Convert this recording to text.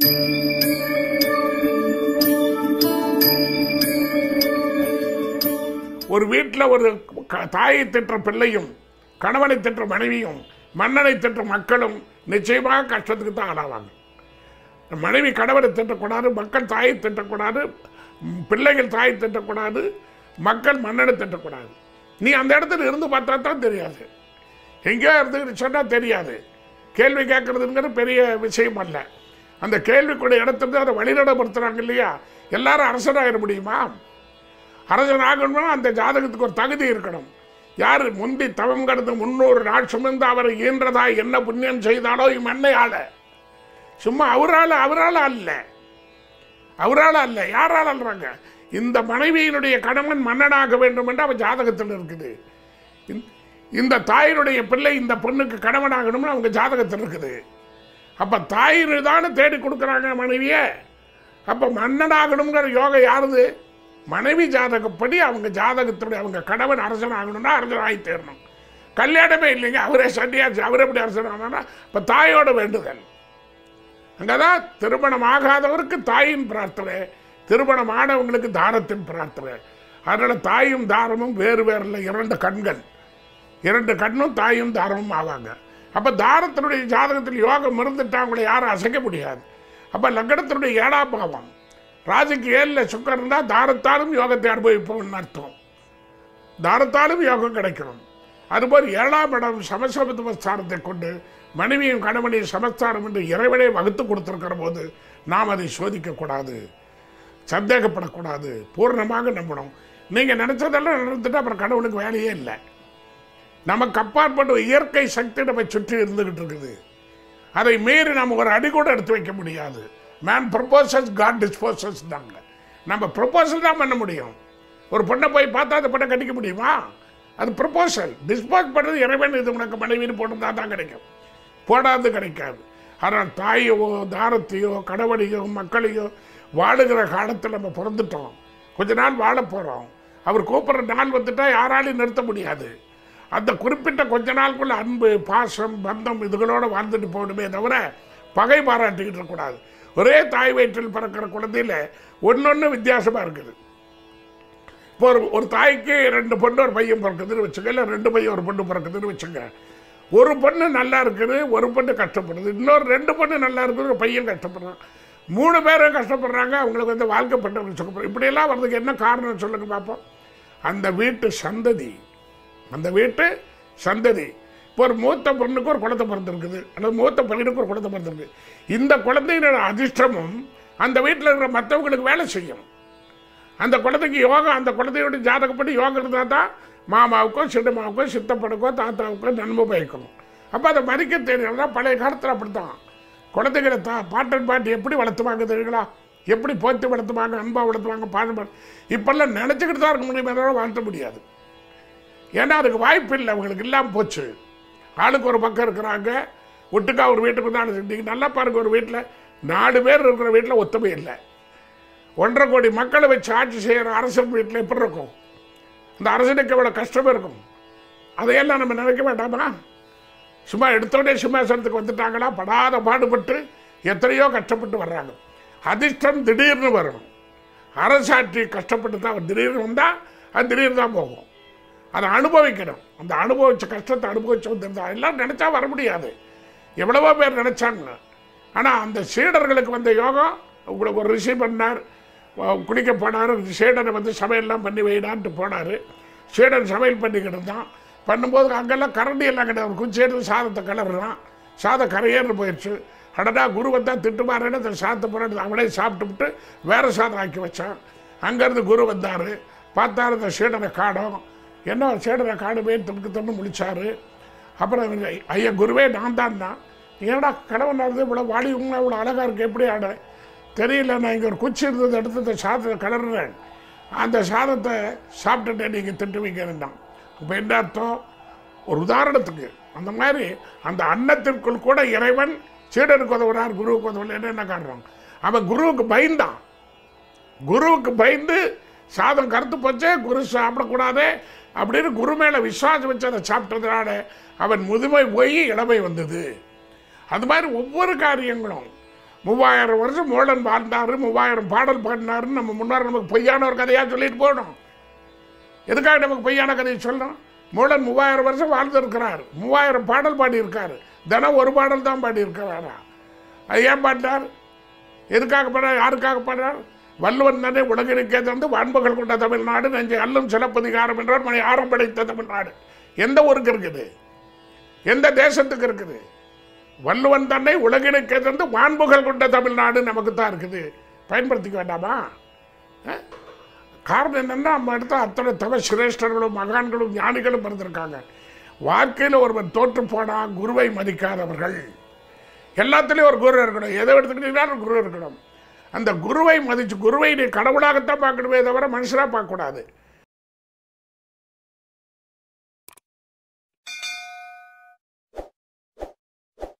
ஒரு வீட்டில் ஒரு க- தாயை திட்ட பிள்ளையும் கணவனை திட்ட மனைவியும் மன்னனை திட்ட மக்களும் நிச்சயமாக கஷ்டத்துக்கு தான் ஆளாவாங்க மனைவி கணவனை திட்டக்கூடாது மக்கள் தாயை திட்டக்கூடாது ம், பிள்ளைகள் தாயை திட்டக்கூடாது மக்கள் மன்னனை திட்டக்கூடாது நீ அந்த இடத்துல இருந்து பார்த்தா தான் தெரியாது எங்கேயோ இருந்துக்கிட்டு சொன்னால் தெரியாது கேள்வி கேட்கறதுங்கிறது பெரிய விஷயம் அல்ல அந்த கேள்விக்குடைய இடத்துல அதை வழிநடப்படுத்துகிறாங்க இல்லையா எல்லாரும் அரசராகிட முடியுமா அரசன் ஆகணும்னா அந்த ஜாதகத்துக்கு ஒரு தகுதி இருக்கணும் யார் முந்தி தவம் கடந்து முன்னூறு நாள் சுமந்து அவரை ஈன்றதா என்ன புண்ணியம் செய்தாலோ இம்மண்ணை ஆள சும்மா அவரால் அவரால் அல்ல அவரால் அல்ல யாரால் அல்றாங்க இந்த மனைவியினுடைய கணவன் மன்னனாக வேண்டும் என்று அவன் ஜாதகத்தில் இருக்குது இந்த- இந்த தாயினுடைய பிள்ளை இந்த பொண்ணுக்கு கணவனாகணும்னு அவங்க ஜாதகத்தில் இருக்குது அப்ப தாயினு தானே தேடி கொடுக்குறாங்க மனைவியை அப்ப மன்னனாகணுங்கிற யோகம் யாருது மனைவி ஜாதகப்படி அவங்க ஜாதகத்துடைய அவங்க கணவன் அரசன் ஆகணும்னா அரசன் ஆகி தேரணும் கல்யாணமே இல்லைங்க அவரே சன்னியாசி அவர் எப்படி அரசன் ஆனா இப்போ தாயோட வேண்டுதல் அங்கதான் திருமணம் ஆகாதவருக்கு தாயின் பிரார்த்தனை திருமணம் ஆனவங்களுக்கு தாரத்தின் பிரார்த்தனை அதனால தாயும் தாரமும் வேறு வேறு இல்லை இரண்டு கண்கள் இரண்டு கண்ணும் தாயும் தாரமும் ஆவாங்க அப்ப தாரத்தினுடைய ஜாதகத்தில் யோகம் இருந்துட்டா அவங்களை யாரும் அசைக்க முடியாது அப்ப லக்னத்தினுடைய ஏழாம் பாவம் ராசிக்கு ஏழில் சுக்கர் இருந்தால் தாரத்தாலும் யோகத்தை அனுபவிப்போம்னு அர்த்தம் தாரத்தாலும் யோகம் கிடைக்கணும் அதுபோல் ஏழாம் இடம் சமசமத்துவ ஸ்தானத்தை கொண்டு மனைவியும் கணவனையும் சமஸ்தானம் என்று இறைவனை வகுத்து கொடுத்திருக்கிற போது நாம் அதை சோதிக்கக்கூடாது சந்தேகப்படக்கூடாது பூர்ணமாக நம்பணும் நீங்கள் நினச்சதெல்லாம் நடந்துட்டு அப்புறம் கடவுளுக்கு வேலையே இல்லை நமக்கு அப்பாற்பட்ட இயற்கை சக்தி நம்மை சுற்றி இருந்துகிட்டு இருக்குது அதை மீறி நம்ம ஒரு அடி கூட எடுத்து வைக்க முடியாது மேன் ப்ரொபோசஸ் காட் டிஸ்போசஸ் தாங்க நம்ம ப்ரொபோசல் தான் பண்ண முடியும் ஒரு பொண்ணை போய் பார்த்தா அந்த பொண்ணை கட்டிக்க முடியுமா அது ப்ரொபோசல் டிஸ்போஸ் பண்ணுறது இறைவன் இது உனக்கு மனைவின்னு போட்டுருந்தா தான் கிடைக்கும் போடாது கிடைக்காது ஆனால் தாயோ தாரத்தையோ கணவனையோ மக்களையோ வாழுகிற காலத்தில் நம்ம பிறந்துட்டோம் கொஞ்ச நாள் வாழ போகிறோம் அவர் கூப்பிட்ற நாள் வந்துட்டா யாராலையும் நிறுத்த முடியாது அந்த குறிப்பிட்ட கொஞ்ச நாளுக்குள்ள அன்பு பாசம் பந்தம் இதுகளோட வாழ்ந்துட்டு போகணுமே தவிர பகை பாராட்டிக்கிட்டு இருக்கக்கூடாது ஒரே தாய் வயிற்றில் பிறக்கிற குழந்தையில ஒன்னொன்று வித்தியாசமா இருக்குது இப்போ ஒரு ஒரு தாய்க்கு ரெண்டு பொண்ணு ஒரு பையன் பிறக்குதுன்னு வச்சுக்க இல்லை ரெண்டு பையன் ஒரு பொண்ணு பிறக்குதுன்னு வச்சுங்க ஒரு பொண்ணு நல்லா இருக்குது ஒரு பொண்ணு கஷ்டப்படுது இன்னொரு ரெண்டு பொண்ணு நல்லா இருக்குது ஒரு பையன் கஷ்டப்படுறான் மூணு பேரும் கஷ்டப்படுறாங்க அவங்களுக்கு வந்து வாழ்க்கை பண்ண சுக்கப்படுறோம் இப்படியெல்லாம் வர்றதுக்கு என்ன காரணம் சொல்லுங்க பார்ப்போம் அந்த வீட்டு சந்ததி அந்த வீட்டு சந்ததி இப்போ ஒரு மூத்த பொண்ணுக்கு ஒரு குழந்தை பிறந்திருக்குது அல்லது மூத்த பையனுக்கு ஒரு குழந்தை பிறந்திருக்கு இந்த குழந்தையோட அதிர்ஷ்டமும் அந்த வீட்டில் இருக்கிற மற்றவங்களுக்கு வேலை செய்யும் அந்த குழந்தைக்கு யோகம் அந்த குழந்தையோட ஜாதகப்படி யோகம் இருந்தால் தான் மாமாவுக்கோ சின்னம்மாவுக்கோ சித்தப்பனுக்கோ தாத்தாவுக்கோ நன்மை பயக்கணும் அப்போ அதை மதிக்க தெரியலன்னா பழைய காலத்தில் அப்படித்தான் குழந்தைகளை தா பாட்டன் பாட்டி எப்படி வளர்த்துவாங்க தெரியுங்களா எப்படி போத்தி வளர்த்துவாங்க அன்பாக வளர்த்துவாங்க பாடம் இப்பெல்லாம் நினச்சிக்கிட்டு தான் இருக்க முடியுமே தவிர வாழ்த்த முடியாது ஏன்னா அதுக்கு வாய்ப்பு இல்லை அவங்களுக்கு இல்லாமல் போச்சு ஆளுக்கு ஒரு பக்கம் இருக்கிறாங்க ஒட்டுக்கா ஒரு வீட்டுக்கு தான் நீங்கள் நல்லா பாருங்க ஒரு வீட்டில் நாலு பேர் இருக்கிற வீட்டில் ஒத்துமை இல்லை ஒன்றரை கோடி மக்களை வச்சு ஆட்சி செய்கிற அரசன் வீட்டில் எப்படி இருக்கும் அந்த அரசனுக்கு எவ்வளோ கஷ்டம் இருக்கும் அதையெல்லாம் நம்ம நினைக்க வேண்டாமா சும்மா எடுத்தோடனே சிம்மாசனத்துக்கு வந்துட்டாங்களா படாத பாடுபட்டு எத்தனையோ கஷ்டப்பட்டு வர்றாங்க அதிர்ஷ்டம் திடீர்னு வரும் அரசாட்சி கஷ்டப்பட்டு தான் வரும். திடீர்னு வந்தால் அது திடீர்னு தான் போகும் அதை அனுபவிக்கணும் அந்த அனுபவிச்ச கஷ்டத்தை அனுபவிச்சு வந்திருந்தா எல்லாம் நினச்சா வர முடியாது எவ்வளவோ பேர் நினச்சாங்க ஆனால் அந்த சீடர்களுக்கு வந்த யோகம் உங்களுக்கு ஒரு ரிஷி பண்ணார் அஹ் குளிக்க போனார் சீடனை வந்து சமையல்லாம் பண்ணி வைடான்ட்டு போனார் சீடன் சமையல் பண்ணிக்கிட்டு இருந்தான் பண்ணும்போது அங்கெல்லாம் கரண்டி எல்லாம் கிடையாது ஒரு குச்சி எடுத்து சாதத்தை கிளறுறான் சாதம் கரையேறு போயிடுச்சு அடடா குரு வந்தா திட்டுமாறேன்னு அந்த சாதத்தை போட்டு அவனே சாப்பிட்டுவிட்டு வேற சாதம் ஆக்கி வச்சான் அங்கேருந்து குரு வந்தார் பார்த்தாரு இந்த சீடனை காணோம் என்ன சீடனை காணுமே துணுக்கு துண்ணு முழிச்சாரு அப்புறம் இவங்க, ஐயா குருவே நான் தான் தான் ஏடா கணவன் நடந்து இவ்வளோ வாடி உங்களை இவ்வளோ அழகாக இருக்கு எப்படி ஆட தெரியல நான் இங்கே ஒரு குச்சி இருந்ததை எடுத்து இந்த சாதத்தை கிளறுறேன் அந்த சாதத்தை சாப்பிட்டுட்டு நீங்கள் திட்டுவீங்கன்னுதான் இப்போ என்ன அர்த்தம் ஒரு உதாரணத்துக்கு அந்த மாதிரி அந்த அன்னத்திற்குள் கூட இறைவன் சீடனுக்கு உதவுறார் குருவுக்கு உதவல என்ன காரணம் அவன் குருவுக்கு பயந்தான் குருவுக்கு பயந்து சாதம் கருத்து போச்சே குரு சாப்பிடக்கூடாதே அப்படின்னு குரு மேலே விசுவாசம் வச்சு அதை சாப்பிட்டதுனால அவன் முதுமை போய் இளமை வந்தது அது மாதிரி ஒவ்வொரு காரியங்களும் மூவாயிரம் வருஷம் மோளன் வாழ்ந்தாரு மூவாயிரம் பாடல் பாடினாருன்னு நம்ம முன்னாடி நமக்கு பொய்யான ஒரு கதையாக சொல்லிட்டு போகணும் எதுக்காக நமக்கு பொய்யான கதையை சொல்லணும் மூடன் மூவாயிரம் வருஷம் வாழ்ந்திருக்கிறார் மூவாயிரம் பாடல் பாடியிருக்காரு தினம் ஒரு பாடல் தான் பாடியிருக்கிறாரா அது ஏன் பாடினார் எதுக்காக பாடுறார் யாருக்காக பாடுறார் வள்ளுவன் தானே உலகிற்கே தந்து வான்புகள் கொண்ட தமிழ்நாடு நெஞ்சை அல்லும் சிலப்பதிகாரம் என்றார் மணி ஆரம் படைத்த தமிழ்நாடு எந்த ஊருக்கு இருக்குது எந்த தேசத்துக்கு இருக்குது வள்ளுவன் தன்னை உலகினுக்கே தந்து வான்புகள் கொண்ட தமிழ்நாடு நமக்கு தான் இருக்குது பயன்படுத்திக்க வேண்டாமா அஹ்? காரணம் என்னன்னா நம்ம இடத்துல அத்தனை தவ சிரேஷ்டர்களும் மகான்களும் ஞானிகளும் இருந்திருக்காங்க வாழ்க்கையில் ஒருவன் தோற்று போனா குருவை மதிக்காதவர்கள் எல்லாத்துலேயும் ஒரு குரு இருக்கணும் எதை எடுத்துக்கிட்டீங்கன்னா ஒரு குரு இருக்கணும் அந்த குருவை மதிச்சு குருவை நீ கடவுளாகத்தான் பார்க்கணுமே தவிர மனுஷனாக பார்க்கக்கூடாது